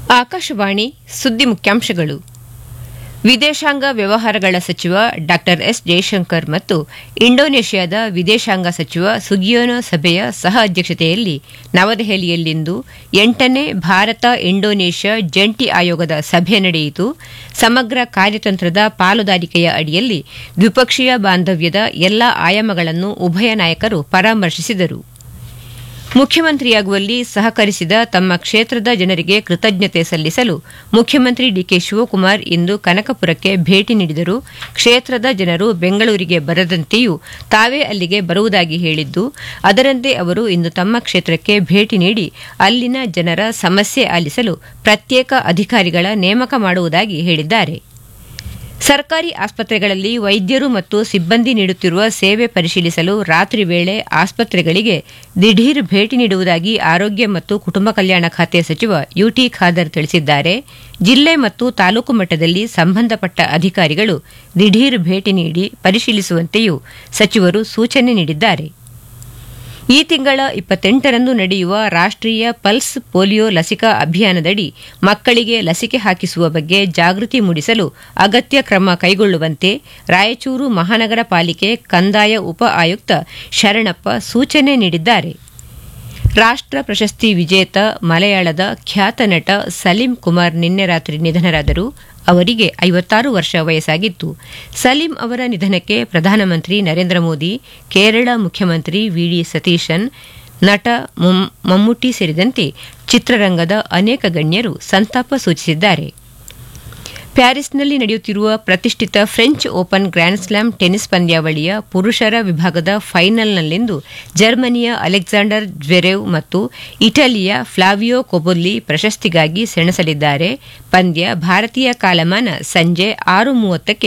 ಆಕಾಶವಾಣಿ ಸುದ್ದಿ ಮುಖ್ಯಾಂಶಗಳು ವಿದೇಶಾಂಗ ವ್ಯವಹಾರಗಳ ಸಚಿವ ಡಾ ಎಸ್ ಜಯಶಂಕರ್ ಮತ್ತು ಇಂಡೋನೇಷ್ಯಾದ ವಿದೇಶಾಂಗ ಸಚಿವ ಸುಗಿಯೋನೋ ಸಭೆಯ ಸಹ ಅಧ್ಯಕ್ಷತೆಯಲ್ಲಿ ನವದೆಹಲಿಯಲ್ಲಿಂದು ಎಂಟನೇ ಭಾರತ ಇಂಡೋನೇಷ್ಯಾ ಜಂಟಿ ಆಯೋಗದ ಸಭೆ ನಡೆಯಿತು ಸಮಗ್ರ ಕಾರ್ಯತಂತ್ರದ ಪಾಲುದಾರಿಕೆಯ ಅಡಿಯಲ್ಲಿ ದ್ವಿಪಕ್ಷೀಯ ಬಾಂಧವ್ಯದ ಎಲ್ಲಾ ಆಯಾಮಗಳನ್ನು ಉಭಯ ನಾಯಕರು ಪರಾಮರ್ಶಿಸಿದರು ಮುಖ್ಯಮಂತ್ರಿಯಾಗುವಲ್ಲಿ ಸಹಕರಿಸಿದ ತಮ್ಮ ಕ್ಷೇತ್ರದ ಜನರಿಗೆ ಕೃತಜ್ಞತೆ ಸಲ್ಲಿಸಲು ಮುಖ್ಯಮಂತ್ರಿ ಡಿಕೆ ಶಿವಕುಮಾರ್ ಇಂದು ಕನಕಪುರಕ್ಕೆ ಭೇಟಿ ನೀಡಿದರು ಕ್ಷೇತ್ರದ ಜನರು ಬೆಂಗಳೂರಿಗೆ ಬರದಂತೆಯೂ ತಾವೇ ಅಲ್ಲಿಗೆ ಬರುವುದಾಗಿ ಹೇಳಿದ್ದು ಅದರಂತೆ ಅವರು ಇಂದು ತಮ್ಮ ಕ್ಷೇತ್ರಕ್ಕೆ ಭೇಟಿ ನೀಡಿ ಅಲ್ಲಿನ ಜನರ ಸಮಸ್ಯೆ ಆಲಿಸಲು ಪ್ರತ್ಯೇಕ ಅಧಿಕಾರಿಗಳ ನೇಮಕ ಮಾಡುವುದಾಗಿ ಹೇಳಿದ್ದಾರೆ ಸರ್ಕಾರಿ ಆಸ್ಪತ್ರೆಗಳಲ್ಲಿ ವೈದ್ಯರು ಮತ್ತು ಸಿಬ್ಬಂದಿ ನೀಡುತ್ತಿರುವ ಸೇವೆ ಪರಿಶೀಲಿಸಲು ರಾತ್ರಿ ವೇಳೆ ಆಸ್ಪತ್ರೆಗಳಿಗೆ ದಿಢೀರ್ ಭೇಟಿ ನೀಡುವುದಾಗಿ ಆರೋಗ್ಯ ಮತ್ತು ಕುಟುಂಬ ಕಲ್ಯಾಣ ಖಾತೆ ಸಚಿವ ಯುಟಿ ಖಾದರ್ ತಿಳಿಸಿದ್ದಾರೆ ಜಿಲ್ಲೆ ಮತ್ತು ತಾಲೂಕು ಮಟ್ಟದಲ್ಲಿ ಸಂಬಂಧಪಟ್ಟ ಅಧಿಕಾರಿಗಳು ದಿಢೀರ್ ಭೇಟಿ ನೀಡಿ ಪರಿಶೀಲಿಸುವಂತೆಯೂ ಸಚಿವರು ಸೂಚನೆ ನೀಡಿದ್ದಾರೆ ಈ ತಿಂಗಳ ಇಪ್ಪತ್ತೆಂಟರಂದು ನಡೆಯುವ ರಾಷ್ಟೀಯ ಪಲ್ಸ್ ಪೋಲಿಯೋ ಲಸಿಕಾ ಅಭಿಯಾನದಡಿ ಮಕ್ಕಳಿಗೆ ಲಸಿಕೆ ಹಾಕಿಸುವ ಬಗ್ಗೆ ಜಾಗೃತಿ ಮೂಡಿಸಲು ಅಗತ್ಯ ಕ್ರಮ ಕೈಗೊಳ್ಳುವಂತೆ ರಾಯಚೂರು ಮಹಾನಗರ ಪಾಲಿಕೆ ಕಂದಾಯ ಉಪ ಆಯುಕ್ತ ಶರಣಪ್ಪ ಸೂಚನೆ ನೀಡಿದ್ದಾರೆ ರಾಷ್ಟ್ರ ಪ್ರಶಸ್ತಿ ವಿಜೇತ ಮಲಯಾಳದ ಖ್ಯಾತ ನಟ ಸಲೀಂ ಕುಮಾರ್ ನಿನ್ನೆ ರಾತ್ರಿ ನಿಧನರಾದರು ಅವರಿಗೆ ಐವತ್ತಾರು ವರ್ಷ ವಯಸ್ಸಾಗಿತ್ತು ಸಲೀಂ ಅವರ ನಿಧನಕ್ಕೆ ಪ್ರಧಾನಮಂತ್ರಿ ನರೇಂದ್ರ ಮೋದಿ ಕೇರಳ ಮುಖ್ಯಮಂತ್ರಿ ವಿಡಿ ಸತೀಶನ್ ನಟ ಮಮ್ಮುಟ್ಟಿ ಸೇರಿದಂತೆ ಚಿತ್ರರಂಗದ ಅನೇಕ ಗಣ್ಯರು ಸಂತಾಪ ಸೂಚಿಸಿದ್ದಾರೆ ಪ್ಯಾರಿಸ್ನಲ್ಲಿ ನಡೆಯುತ್ತಿರುವ ಪ್ರತಿಷ್ಠಿತ French Open Grand Slam tennis ಪಂದ್ಯಾವಳಿಯ ಪುರುಷರ ವಿಭಾಗದ ಫೈನಲ್ನಲ್ಲಿಂದು ಜರ್ಮನಿಯ ಅಲೆಕ್ಸಾಂಡರ್ ಜ್ವೆರೆವ್ ಮತ್ತು ಇಟಲಿಯ ಫ್ಲಾವಿಯೋ ಕೊಬೊಲ್ಲಿ ಪ್ರಶಸ್ತಿಗಾಗಿ ಸೆಣಸಲಿದ್ದಾರೆ ಪಂದ್ಯ ಭಾರತೀಯ ಕಾಲಮಾನ ಸಂಜೆ ಆರು ಮೂವತ್ತಕ್ಕೆ